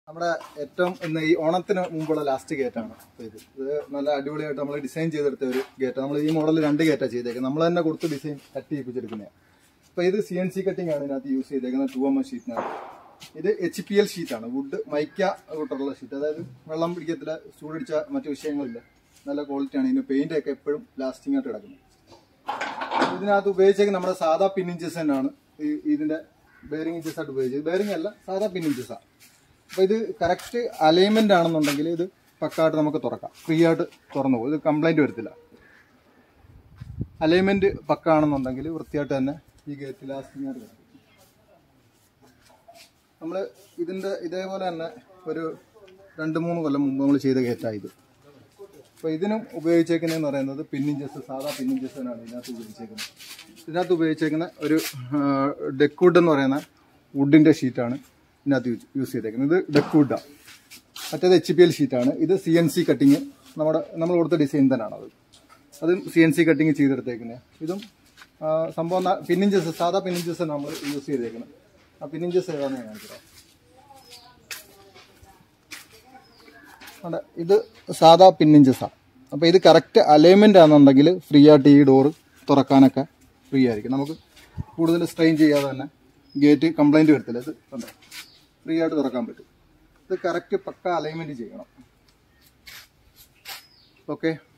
നമ്മുടെ ഏറ്റവും ഇന്ന് ഈ ഓണത്തിന് മുമ്പുള്ള ലാസ്റ്റ് ഗേറ്റാണ് ഇപ്പൊ ഇത് ഇത് നല്ല അടിപൊളിയായിട്ട് നമ്മൾ ഡിസൈൻ ചെയ്തെടുത്ത ഒരു ഗേറ്റ് നമ്മൾ ഈ മോഡൽ രണ്ട് ഗേറ്റാണ് ചെയ്തേക്കുന്നത് നമ്മൾ തന്നെ കൊടുത്ത് ഡിസൈൻ കട്ട് ചെയ്യിപ്പിച്ചെടുക്കുന്നതാണ് അപ്പൊ ഇത് സി എൻ സി കട്ടിംഗ് ആണ് ഇതിനകത്ത് യൂസ് ചെയ്തേക്കുന്നത് ടു എം എം ഷീറ്റിനകത്ത് ഇത് എച്ച് പി എൽ ഷീറ്റാണ് വുഡ് മൈക്ക കൂട്ടുള്ള ഷീറ്റ് അതായത് വെള്ളം പിടിക്കത്തില്ല ചൂടടിച്ച മറ്റു വിഷയങ്ങളില്ല നല്ല ക്വാളിറ്റിയാണ് ഇതിന് പെയിന്റ് ഒക്കെ എപ്പോഴും ലാസ്റ്റിംഗ് ആയിട്ട് കിടക്കുന്നത് ഇതിനകത്ത് ഉപയോഗിച്ചേക്കുന്നത് നമ്മുടെ സാധാ പിന്നിഞ്ചസ് തന്നെയാണ് ഈ ഇതിന്റെ ബെയറിംഗ് ഇഞ്ചസ് ആയിട്ട് ഉപയോഗിച്ചത് ബെയറിംഗ് അല്ല സാധാ പിന്നിഞ്ചസാണ് അപ്പൊ ഇത് കറക്റ്റ് അലൈൻമെന്റ് ആണെന്നുണ്ടെങ്കിൽ ഇത് പക്കായിട്ട് നമുക്ക് തുറക്കാം ഫ്രീ ആയിട്ട് തുറന്നു പോകും ഇത് കംപ്ലൈന്റ് വരത്തില്ല അലൈൻമെന്റ് പക്ക ആണെന്നുണ്ടെങ്കിൽ വൃത്തിയായിട്ട് തന്നെ ഈ ഗേറ്റ് ലാസ്റ്റിംഗ് ആയിട്ട് കിടക്കും നമ്മൾ ഇതിന്റെ ഇതേപോലെ തന്നെ ഒരു രണ്ട് മൂന്ന് കൊല്ലം മുമ്പ് നമ്മൾ ചെയ്ത ഗേറ്റാണ് ഇത് അപ്പോൾ ഇതിനും ഉപയോഗിച്ചേക്കുന്നതെന്ന് പറയുന്നത് പിന്നിഞ്ചസ് സാധാ പിന്നിഞ്ചസ് തന്നെയാണ് ഇതിനകത്ത് ഉപയോഗിച്ചേക്കുന്നത് ഇതിനകത്ത് ഉപയോഗിച്ചേക്കുന്ന ഒരു ഡെക്ക് വുഡ് എന്ന് പറയുന്ന വുഡിൻ്റെ ഷീറ്റാണ് ഇതിനകത്ത് യൂസ് യൂസ് ചെയ്തേക്കുന്നത് ഇത് ഡെക്ക് വുഡാണ് മറ്റേത് എച്ച് പി എൽ ഷീറ്റാണ് ഇത് സി എൻ സി കട്ടിങ് നമ്മുടെ നമ്മൾ കൊടുത്ത ഡിസൈൻ തന്നെയാണ് അത് അതും സി എൻ സി കട്ടിങ് ചെയ്തെടുത്തേക്കുന്നത് ഇതും ആ, സംഭവം ന- പിന്നിഞ്ചസ് സാധാ പിന്നിഞ്ചസ് നമ്മൾ യൂസ് ചെയ്തേക്കുന്നത് ആ പിന്നിഞ്ചസ് ഏതാണെന്ന് ഞാൻ കാണിച്ചു തരാം. അതെ ഇത് സാധാ പിന്നിഞ്ചസാണ് അപ്പോൾ ഇത് കറക്റ്റ് അലൈൻമെൻ്റ് ആണെന്നുണ്ടെങ്കിൽ ഫ്രീ ആയിട്ട് ഈ ഡോറ് തുറക്കാനൊക്കെ ഫ്രീ ആയിരിക്കും നമുക്ക് കൂടുതൽ സ്ട്രെയിൻ ചെയ്യാതെ തന്നെ ഗേറ്റ് കംപ്ലൈൻറ്റ് വരത്തില്ല ഇത് കണ്ടോ ഫ്രീ ആയിട്ട് തുറക്കാൻ പറ്റും ഇത് കറക്റ്റ് പക്ക അലൈൻമെൻറ്റ് ചെയ്യണം ഓക്കെ